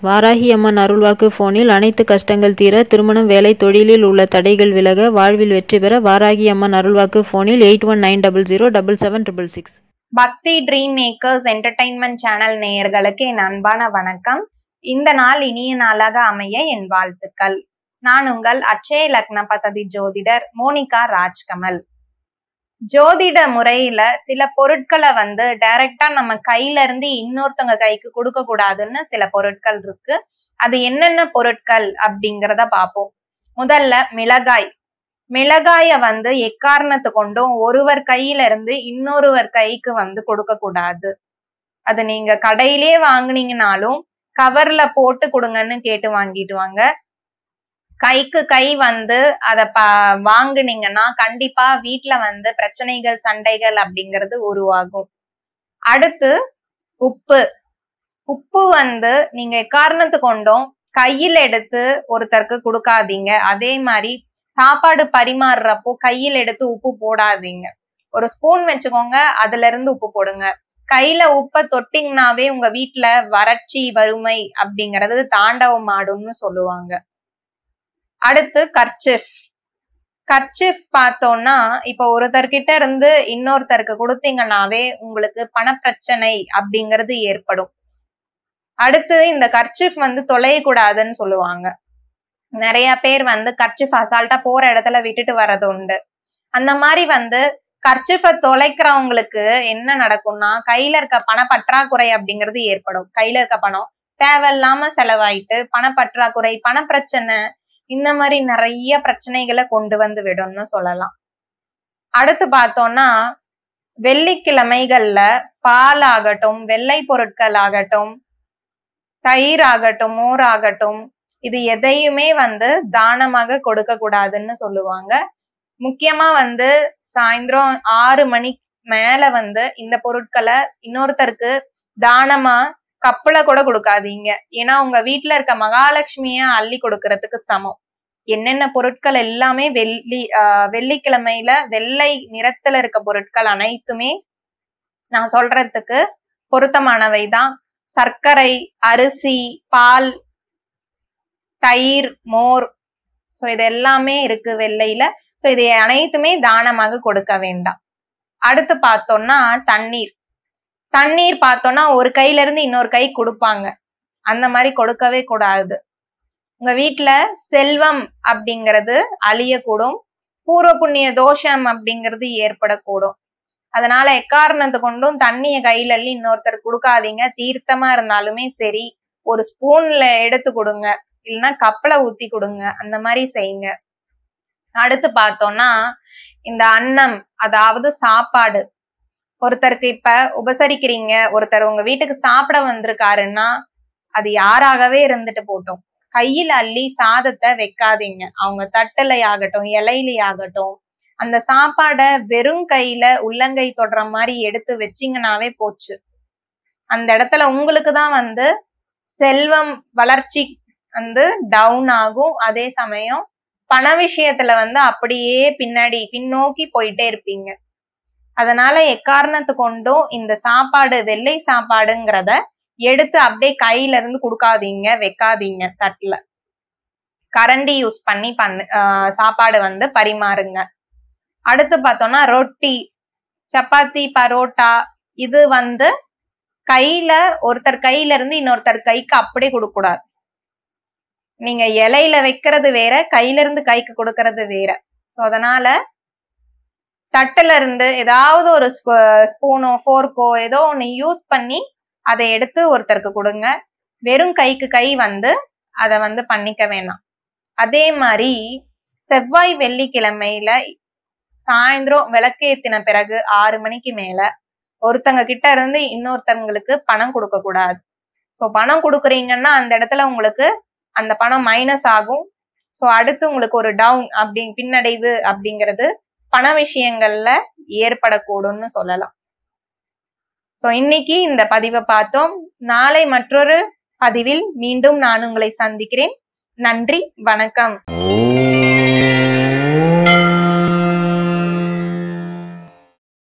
வாராகி அம்மன் அருள்வாக்கு போனில் அனைத்து கஷ்டங்கள் தீர திருமணம் வேலை தொழிலில் உள்ள தடைகள் விலக வாழ்வில் வெற்றி பெற வாராகி அம்மன் அருள்வாக்கு போனில் eight one nine double zero double seven triple six Bhakti dream makers entertainment channel நேயர்களுக்கு என் அன்பான வணக்கம் இந்த நாள் இனிய நாளாக அமைய என் வாழ்த்துக்கள் நான் உங்கள் அட்சய லக்ன பததி ஜோதிடர் மோனிகா ராஜ்கமல் ஜோதிட முறையில சில பொருட்களை வந்து டைரக்டா நம்ம கையில இருந்து இன்னொருத்தவங்க கைக்கு கொடுக்க கூடாதுன்னு சில பொருட்கள் இருக்கு அது என்னென்ன பொருட்கள் அப்படிங்கிறத பார்ப்போம் முதல்ல மிளகாய் மிளகாய வந்து எக்காரணத்து கொண்டும் ஒருவர் கையில இருந்து இன்னொருவர் கைக்கு வந்து கொடுக்க கூடாது அது நீங்க கடையிலே வாங்குனீங்கனாலும் கவர்ல போட்டு கொடுங்கன்னு கேட்டு வாங்கிட்டு வாங்க கைக்கு கை வந்து அத ப வாங்குனீங்கன்னா கண்டிப்பா வீட்ல வந்து பிரச்சனைகள் சண்டைகள் அப்படிங்கிறது உருவாகும் அடுத்து உப்பு உப்பு வந்து நீங்க எக்காரணத்து கொண்டும் கையில் எடுத்து ஒருத்தருக்கு கொடுக்காதீங்க அதே மாதிரி சாப்பாடு பரிமாறுறப்போ கையில் எடுத்து உப்பு போடாதீங்க ஒரு ஸ்பூன் வச்சுக்கோங்க அதுல இருந்து உப்பு போடுங்க கையில உப்பை தொட்டிங்கனாவே உங்க வீட்டுல வறட்சி வறுமை அப்படிங்கறது தாண்டவம் ஆடும்னு சொல்லுவாங்க அடுத்து கர்ச்சிஃப் கர்ச்சிஃப் பார்த்தோம்னா இப்போ ஒருத்தர்கிட்ட இருந்து இன்னொருத்தருக்கு கொடுத்தீங்கன்னாவே உங்களுக்கு பணப்பிரச்சனை அப்படிங்கிறது ஏற்படும் அடுத்து இந்த கர்ச்சிஃப் வந்து தொலையக்கூடாதுன்னு சொல்லுவாங்க நிறைய பேர் வந்து கர்ச்சிஃப் அசால்ட்டா போற இடத்துல விட்டுட்டு வர்றது உண்டு அந்த மாதிரி வந்து கர்ச்சிஃபை தொலைக்கிறவங்களுக்கு என்ன நடக்கும்னா கையில இருக்க பண பற்றாக்குறை அப்படிங்கிறது ஏற்படும் கையில இருக்க பணம் தேவையில்லாம செலவாயிட்டு பணப்பற்றாக்குறை பணப்பிரச்சனை இந்த மாதிரி நிறைய பிரச்சனைகளை கொண்டு வந்து விடும்னு சொல்லலாம் அடுத்து பார்த்தோம்னா வெள்ளிக்கிழமைகள்ல பால் ஆகட்டும் வெள்ளை பொருட்கள் ஆகட்டும் தயிர் ஆகட்டும் மோர் ஆகட்டும் இது எதையுமே வந்து தானமாக கொடுக்க கூடாதுன்னு சொல்லுவாங்க முக்கியமா வந்து சாயந்தரம் ஆறு மணி மேல வந்து இந்த பொருட்களை இன்னொருத்தருக்கு தானமா கப்பலை கூட கொடுக்காதீங்க ஏன்னா உங்க வீட்டுல இருக்க மகாலட்சுமிய அள்ளி கொடுக்கறதுக்கு சமம் என்னென்ன பொருட்கள் எல்லாமே வெள்ளி ஆஹ் வெள்ளிக்கிழமையில வெள்ளை நிறத்துல இருக்க பொருட்கள் அனைத்துமே நான் சொல்றதுக்கு பொருத்தமானவை தான் சர்க்கரை அரிசி பால் தயிர் மோர் ஸோ இது எல்லாமே இருக்கு வெள்ளையில ஸோ இது அனைத்துமே தானமாக கொடுக்க வேண்டாம் அடுத்து பார்த்தோம்னா தண்ணீர் தண்ணீர் பார்த்தோம்னா ஒரு கையில இருந்து இன்னொரு கை கொடுப்பாங்க அந்த மாதிரி கொடுக்கவே கூடாது உங்க வீட்டுல செல்வம் அப்படிங்கிறது அழியக்கூடும் பூர்வ புண்ணிய தோஷம் அப்படிங்கிறது ஏற்படக்கூடும் அதனால எக்காரணத்தை கொண்டும் தண்ணிய கையில அள்ளி இன்னொருத்தர் கொடுக்காதீங்க தீர்த்தமா இருந்தாலுமே சரி ஒரு ஸ்பூன்ல எடுத்து கொடுங்க இல்லைன்னா கப்பலை ஊத்தி கொடுங்க அந்த மாதிரி செய்யுங்க அடுத்து பார்த்தோம்னா இந்த அன்னம் அதாவது சாப்பாடு ஒருத்தருக்கு இப்ப உபசரிக்கிறீங்க ஒருத்தர் உங்க வீட்டுக்கு சாப்பிட வந்திருக்காருன்னா அது யாராகவே இருந்துட்டு போட்டோம் கையில அள்ளி சாதத்தை வைக்காதீங்க அவங்க தட்டுல ஆகட்டும் இலையில ஆகட்டும் அந்த சாப்பாடை வெறும் கையில உள்ளங்கை தொடுற மாதிரி எடுத்து வச்சிங்கனாவே போச்சு அந்த இடத்துல உங்களுக்கு தான் வந்து செல்வம் வளர்ச்சி வந்து டவுன் ஆகும் அதே சமயம் பண விஷயத்துல வந்து அப்படியே பின்னாடி பின்னோக்கி போயிட்டே இருப்பீங்க அதனால எக்காரணத்து கொண்டும் இந்த சாப்பாடு வெள்ளை சாப்பாடுங்கிறத எடுத்து அப்படியே கையில இருந்து கொடுக்காதீங்க வைக்காதீங்க தட்டுல கரண்டி யூஸ் பண்ணி பண்ணு சாப்பாடு வந்து பரிமாறுங்க அடுத்து பார்த்தோம்னா ரொட்டி சப்பாத்தி பரோட்டா இது வந்து கையில ஒருத்தர் கையில இருந்து இன்னொருத்தர் கைக்கு அப்படியே கொடுக்க கூடாது நீங்க இலையில வைக்கிறது வேற கையில இருந்து கைக்கு கொடுக்கறது வேற ஸோ அதனால தட்டுல இருந்து ஏதாவது ஒரு ஸ்பூனோ ஃபோர்க்கோ ஏதோ ஒன்று யூஸ் பண்ணி அதை எடுத்து ஒருத்தருக்கு கொடுங்க வெறும் கைக்கு கை வந்து அதை வந்து பண்ணிக்க வேணாம் அதே மாதிரி செவ்வாய் வெள்ளிக்கிழமையில சாயந்தரம் விளக்கேத்தின பிறகு ஆறு மணிக்கு மேல ஒருத்தங்க கிட்ட இருந்து இன்னொருத்தவங்களுக்கு பணம் கொடுக்க கூடாது ஸோ பணம் கொடுக்குறீங்கன்னா அந்த இடத்துல உங்களுக்கு அந்த பணம் மைனஸ் ஆகும் ஸோ அடுத்து உங்களுக்கு ஒரு டவுன் அப்படி பின்னடைவு அப்படிங்கிறது பண விஷயங்கள்ல ஏற்படக்கூடும்னு சொல்லலாம் ஸோ இன்னைக்கு இந்த பதிவை பார்த்தோம் நாளை மற்றொரு பதிவில் மீண்டும் நான் உங்களை சந்திக்கிறேன் நன்றி வணக்கம் ஓம்